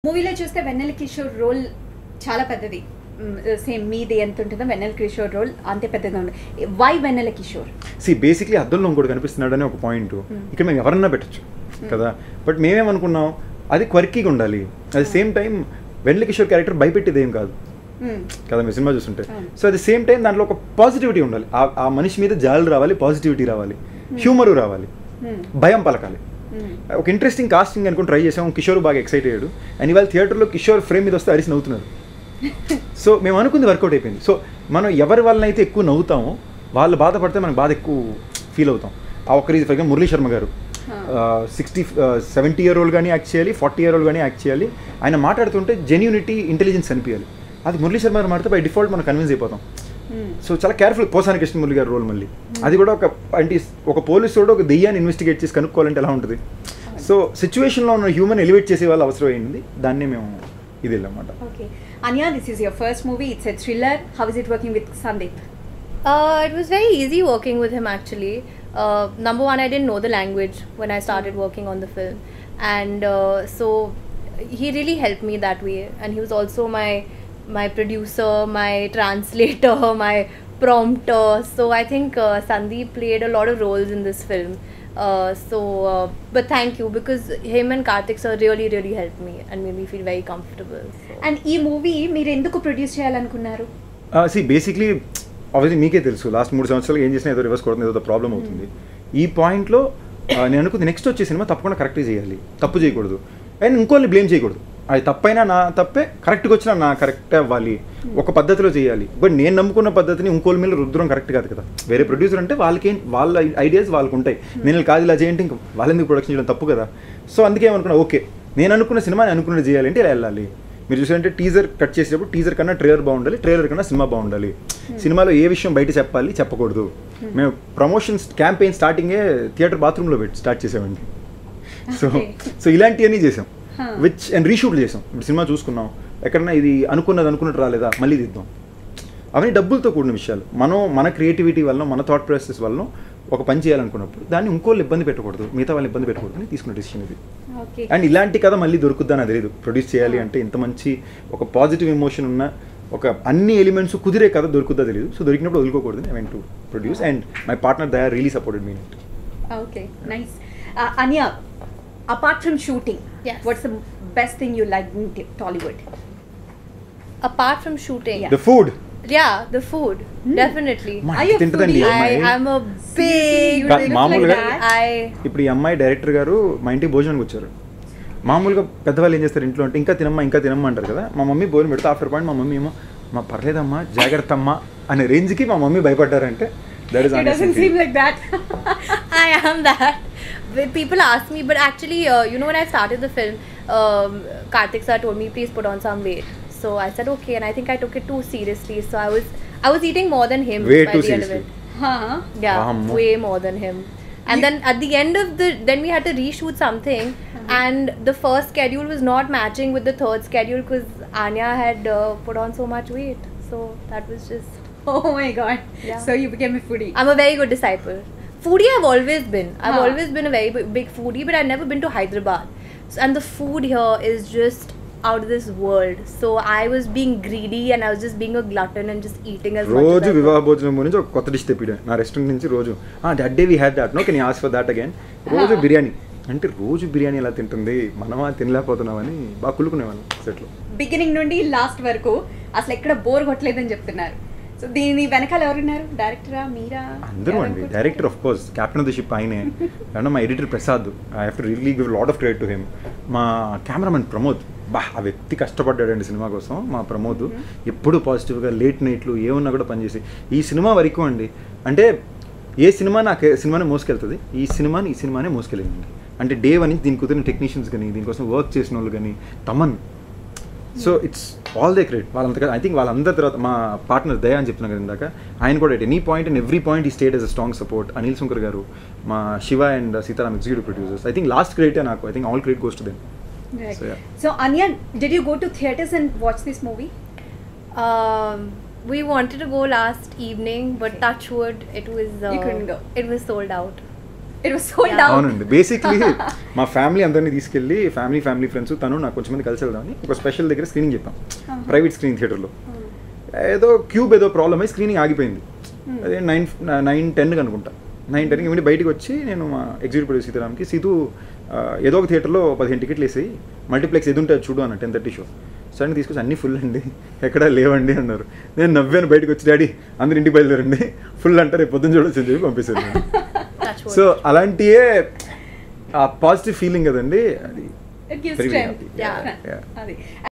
మూవీలో చూస్తే వెన్నెల కిషోర్ రోల్ చాలా పెద్దది సేమ్ మీది ఎంత ఉంటుందో వెన్నెల కిషోర్ రోల్ అంతే పెద్దగా ఉంది why Vennela Kishore see basically అద్దంలో ఇంకోటి కనిపిస్తున్నాడు అనే ఒక పాయింట్ ఇక్కడ మేము ఎవరన్నా పెట్టచ్చు కదా బట్ మేమేమనుకున్నాం అది క్వర్కీగా ఉండాలి at same time Vennela Kishore character భయపెట్టేది ఏం కాదు కదా మీరు సినిమా చూస్తుంటే అవును. So at the same time దాంట్లో ఒక పాజిటివిటీ ఉండాలి ఆ- ఆ మనిషి మీద జాలి రావాలి పాజిటివిటీ రావాలి హ్యూమరు రావాలి భయం పలకాలి ఒక ఇంట్రెస్టింగ్ కాస్టింగ్ అనుకుని ట్రై చేసాం కిషోర్ బాగా ఎక్సైట్ అయ్యాడు అండ్ ఇవాళ థియేటర్లో కిషోర్ ఫ్రేమ్ మీద వస్తే అరిసి నవ్వుతున్నారు సో మేము అనుకుంది వర్కౌట్ అయిపోయింది సో మనం ఎవరి వల్ల అయితే ఎక్కువ నవ్వుతామో వాళ్ళు బాధపడితే మనకు బాధ ఎక్కువ ఫీల్ అవుతాం ఆ ఒక్క reason for example Murali Sharma garu sixty seventy year old కానీ యాక్ట్ చేయాలి ఫార్టీ ఇయర్ ఓల్డ్ కానీ యాక్ట్ చేయాలి ఆయన మాట్లాడుతుంటే జెన్యూనిటీ ఇంటెలిజెన్స్ అనిపించాలి అది మురళీ శర్మ గారు మాట్లాడితే బై డిఫాల్ట్ మనం కన్విన్స్ అయిపోతాం సో చాలా కేర్ఫుల్ పోసాని కృష్ణమురళి గారి రోల్ మళ్ళీ అది కూడా ఒక అంటే ఒక పోలీసు కూడా ఒక దెయ్యాన్ని ఇన్వెస్టిగేట్ చేసి కనుక్కోవాలంటే ఎలా ఉంటుంది సో సిచ్యువేషన్లో ఉన్న హ్యూమన్ ఎలివేట్ చేసే వాళ్ళు అవసరం అయింది దాన్నే మేము ఇది వెళ్ళమాట okay Anya this is your first movie it's a thriller how is it working with Sandeep Uh, it was very easy working with him actually. Uh, number one, I didn't know the language when I started working on the film, and uh, so he really helped me that way. And he was also my my producer, my translator, my prompter. So I think uh, Sandeep played a lot of roles in this film. Uh, so, uh, but thank you because him and Karthik sir really, really helped me and made me feel very comfortable. So. And ఈ movie మీరు ఎందుకు produce చేయాలనుకున్నారు see basically obviously మీకే తెలుసు last మూడు సంవత్సరాలు ఏం చేసినా ఏదో రివర్స్ కొడుతుంది ఏదో ప్రాబ్లం అవుతుంది ఈ పాయింట్లో నేను అనుకుంది నెక్స్ట్ వచ్చే సినిమా తప్పకుండా కరెక్ట్గా చేయాలి తప్పు చేయకూడదు అండ్ ఇంకోళ్ళని బ్లేమ్ చేయకూడదు అది తప్పైనా నా తప్పే కరెక్ట్గా వచ్చినా నా కరెక్టే అవ్వాలి ఒక పద్ధతిలో చేయాలి బట్ నేను నమ్ముకున్న పద్ధతిని ఇంకోళ్ళ మీద రుద్రం కరెక్ట్ కాదు కదా వేరే ప్రొడ్యూసర్ అంటే వాళ్ళకి వాళ్ళ ఐడియాస్ వాళ్ళకు ఉంటాయి నేను ఇలా కాదు ఇలా చేయంటే ఇంకా వాళ్ళని ప్రొడక్షన్ చేయడం తప్పు కదా సో అందుకే ఏమనుకున్నా ఓకే నేను అనుకున్న సినిమా నేను అనుకున్నది చేయాలంటే ఇలా వెళ్ళాలి మీరు చూసారంటే టీజర్ కట్ చేసేటప్పుడు టీజర్ కన్నా ట్రైలర్ బాగుండాలి ట్రైలర్ కన్నా సినిమా బాగుండాలి సినిమాలో ఏ విషయం బయట చెప్పాలి చెప్పకూడదు మేము ప్రమోషన్స్ క్యాంపెయిన్ స్టార్టింగే థియేటర్ బాత్రూంలో పెట్టి స్టార్ట్ చేసామండి సో Okay. సో ఇలాంటివన్నీ చేసాం Huh. విచ్ అండ్ రీషూట్లు చేసాం ఇప్పుడు సినిమా చూసుకున్నాం ఎక్కడన్నా ఇది అనుకున్నది అనుకున్నట్టు రాలేదా మళ్ళీ తీద్దాం అవన్నీ డబ్బులతో కూడిన విషయాలు మనం మన క్రియేటివిటీ వల్ల మన థాట్ ప్రాసెస్ వల్ల ఒక పని చేయాలనుకున్నప్పుడు దాన్ని ఇంకోళ్ళు ఇబ్బంది పెట్టకూడదు మిగతా వాళ్ళని ఇబ్బంది పెట్టకూడదు అని తీసుకున్న డిసిషన్ ఇది ఓకే అండ్ ఇలాంటి కథ మళ్ళీ దొరుకుద్దా నాకు తెలియదు ప్రొడ్యూస్ చేయాలి అంటే ఇంత మంచి ఒక పాజిటివ్ ఎమోషన్ ఉన్న ఒక అన్ని ఎలిమెంట్స్ కుదిరే కథ దొరుకుద్దా తెలియదు సో దొరికినప్పుడు వదులుకోకూడదు I to produce and my partner Daya really supported me okay nice Anya apart from shooting Yes. What's the best thing you like in Tollywood Apart from shooting, the food yeah, the food definitely. మా Are you a తింటదండి ఈ foodie? అమ్మాయి I am a Seriously, you big. కా- look మామూలుగా- like that. I ఇప్పుడు ఈ అమ్మాయి director గారు మా ఇంటికి భోజనానికి వచ్చారు మామూలుగా పెద్దవాళ్ళు ఏం చేస్తారు ఇంట్లో అంటే ఇంకా తినమ్మా ఇంకా తినమ్మా అంటారు కదా మా మమ్మీ భోజనం పెడితే ఆఫ్టర్ పాయింట్ మా మమ్మీ ఏమో మా పర్లేదమ్మా జాగ్రత్త అమ్మా అనే రేంజ్కి మా మమ్మీ భయపడ్డారంటే that It doesn't seem is like that. I am that. But people ask me, but actually, uh, you know, when I started the film, um, Karthik sir told me, please put on some weight. So I said okay, and I think I took it too seriously. So I was, I was eating more than him Way by too the end of seriously. it. huh? Yeah, Vammo. way more than him. And You- then at the end of the, then we had to reshoot something, and the first schedule was not matching with the third schedule because Anya had uh, put on so much weight. So that was just. Oh my god. Yeah. So you became a foodie. I'm a very good disciple. Foodie, I've always been. I've Huh. always been a very b- big foodie, but I've never been to Hyderabad. So, and the food here is just out of this world. So I was being greedy and I was just being a glutton and just eating as much as రోజు I వివాహ could. భోజనం నుంచి ఒక కొత్త dish తెప్పిడా నా restaurant నుంచి రోజు that day we had that no can ask for that again రోజు Huh. బిర్యానీ అంటే రోజు బిర్యానీ ఎలా తింటుంది మనమా తినలేకపోతున్నామని బాగా కులుకునేవాళ్ళం సెట్లో బిగినింగ్ నుండి లాస్ట్ వరకు అసలు ఎక్కడ బోర్ కొట్టలేదని చెప్తున్నారు సో దీని వెనకాల ఎవరున్నారు డైరెక్టరా మీరా అందరూ ఎవరు అండి అనుకుంటున్నారు? Director of course captain of the ship ఆయనే అండ్ మా editor Prasad I have to really give lot of credit to him మా కెమెరామెన్ ప్రమోద్ బా ఆ వ్యక్తి కష్టపడ్డాడండి సినిమా కోసం మా ప్రమోద్ ఎప్పుడు పాజిటివ్గా లేట్ నైట్లు ఏమున్నా కూడా పనిచేసి ఈ సినిమా వరకు అండి అంటే ఏ సినిమా నాకు సినిమానే మోసుకెళ్తుంది ఈ సినిమాని ఈ సినిమానే మోసుకెళ్ళింది అంటే డే వన్ నుంచి దీనికి కుదిరిన టెక్నీషియన్స్ కానీ దీనికోసం వర్క్ చేసిన వాళ్ళు కానీ Thaman so it's all the credit వాళ్ళంతా ఐ థింక్ వాళ్ళందరి తర్వాత మా పార్ట్నర్ దయా అని చెప్తున్నాను కదా ఇందాక ఆయన కూడా any point and every point he stayed as a strong support Anil Shankar garu మా Shiva and Sitaram executive producers I think last క్రెడిటే నాకు I think all credit goes to them Right. So, yeah. So Anya, did you go to theaters and watch this movie? Um, we wanted to go last evening, but Okay. touch wood, it was. Uh, You couldn't go. It was sold out. It was sold out అవునండి basically మా family అందరినీ తీసుకెళ్ళి family family friends తను నాకు కొంచెం మంది కలిసి వెళ్దామని ఒక స్పెషల్ దగ్గర స్క్రీనింగ్ చెప్పాం ప్రైవేట్ స్క్రీన్ థియేటర్లో ఏదో క్యూబ్ ఏదో ప్రాబ్లమ్ అయి స్క్రీనింగ్ ఆగిపోయింది అదే నైన్ నైన్ టెన్కి అనుకుంటా నైన్ టెన్కి ఇవన్నీ బయటికి వచ్చి నేను మా ఎగ్జిక్యూటివ్ ప్రొడ్యూసర్ సీతారాంకి సీతు ఆ, ఏదో ఒక థియేటర్లో పదిహేను టికెట్లు వేసి మల్టీప్లెక్స్ ఎది ఉంటుంది చూడు అన్న టెన్ థర్టీ షో సడన్ తీసుకొచ్చి అన్నీ ఫుల్ అండి ఎక్కడా లేవండి అన్నారు నేను నవ్వాను బయటకు వచ్చి డాడీ అందరు ఇంటికి బయలుదేరండి ఫుల్ అంటే రేపు పొద్దున్న చూడొచ్చు అని చెప్పి పంపిస్తాను Touch wood. సో అలాంటియే ఆ పాజిటివ్ ఫీలింగ్ కదండి అది it gives very, very strength happy. Yeah. Yeah. అది